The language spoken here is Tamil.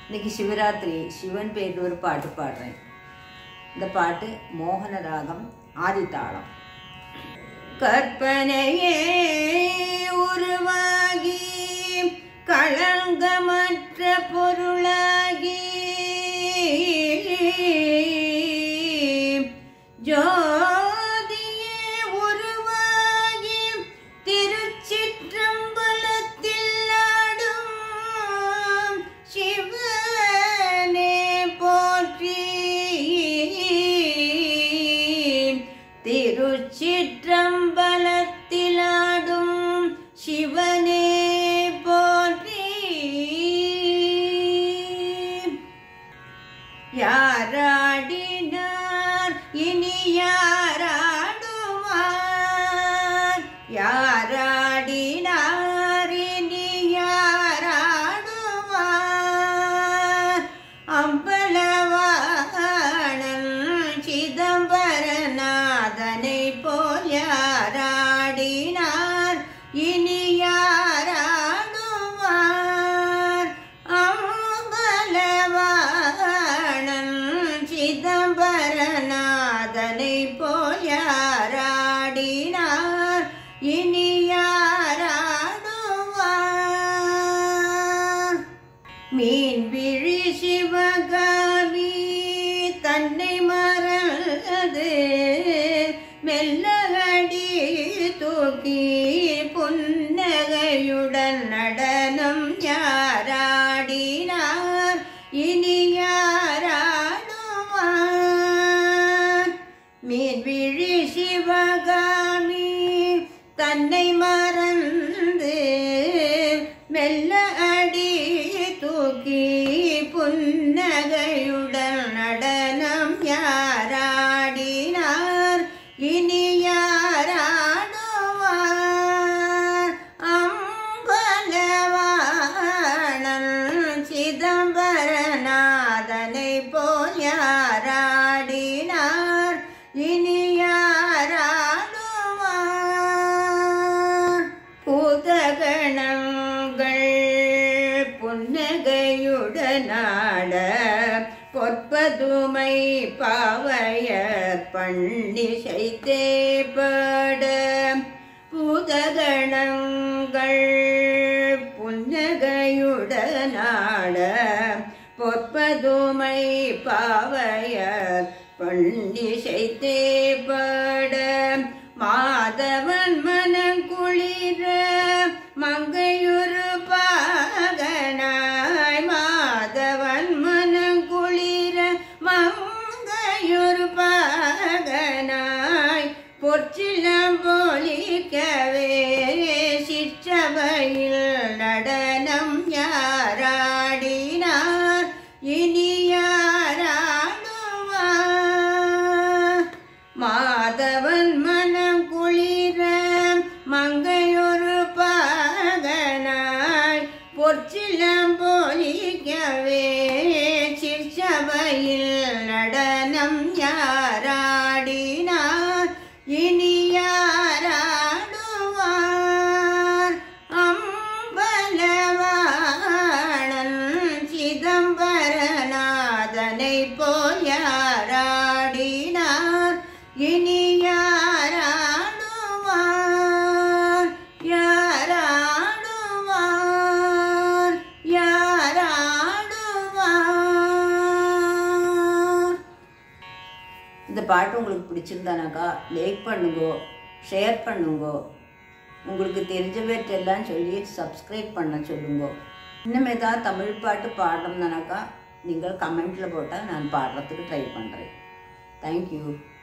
இன்னைக்கு சிவராத்திரி சிவன் பேரில் ஒரு பாட்டு பாடுறேன் இந்த பாட்டு மோகன ராகம் ஆதித்தாளம் கற்பனையே உருவாகி களங்கமற்ற பொருளாகி ஜோதியே உருவாகி திருச்சிற்றம்பலத்தில் ஆடும் சிவனே போற்றி திருச்சிற்றம்பலத்தில் ஆடும் சிவனே போற்றி யாராடினார் இனி யாராடுவார் யாராடினார் இனி யாராடுவார் அம்பலவாணன் சிதம்பரநாதனை போல் யாராடினார் இனி யாராடுவார் அம்பலவாணன் சிதம்பரநாதனை போல் யாராடினார் இனி யாராடுவார் மீன் விழி சிவகாமி தன்னை மறந்து மெல்லகடி தூக்கி புன்னகையுடன் நடனம் யாராடினார் இனி யாராடுவார் மீன் விழி சிவகாமி தன்னை மறந்து மெல்ல அடி தூக்கி புன்னகையுடன் நடனம் யாராடினார் இனி யாராடுவார் அம்பலவாணன் சிதம்பரநாதனை போல் யாராடினார் இனி யாராடுவார் பூதகணங்கள் புன்னகையுடனாட பொற்பதுமை பாவையர் பண்ணிசை தேப்பட பூதகணங்கள் புன்னகையுடனாட பொற்பதுமை பாவையர் பண்ணிசை தேப்பட மாதவன் மனங்குளிர மங்கையுரு பாகனாய் மாதவன் மனங்குளிர மங்கையுரு பாகனாய் பொற்சிலம் போலிக்கவே சிற்றவையில் நடனம் யாராடினார் இனி யாராடுவார் மாதவன் மனம் குளிர மங்கையொரு பாகனாய் பொற்சிலம் போலிக்கவே சிற்சபையில் நடனம் யாராடினார் இனி யாராடுவார் அம்பலவாணன் சிதம்பரநாதனை போல் யாராடினார் இனி யாராடுவார் யாராடுவார் யாராடுவார் இந்த பாட்டு உங்களுக்கு பிடிச்சிருந்தானாக்கா லைக் பண்ணுங்கோ ஷேர் பண்ணுங்கோ உங்களுக்கு தெரிஞ்சவற்றெல்லாம் சொல்லி சப்ஸ்கிரைப் பண்ண சொல்லுங்கோ இன்னும் ஏதாவது தமிழ் பாட்டு பாடணும்னாக்கா நீங்கள் கமெண்ட்டில் போட்டால் நான் பாடுறதுக்கு ட்ரை பண்ணுறேன் தேங்க்யூ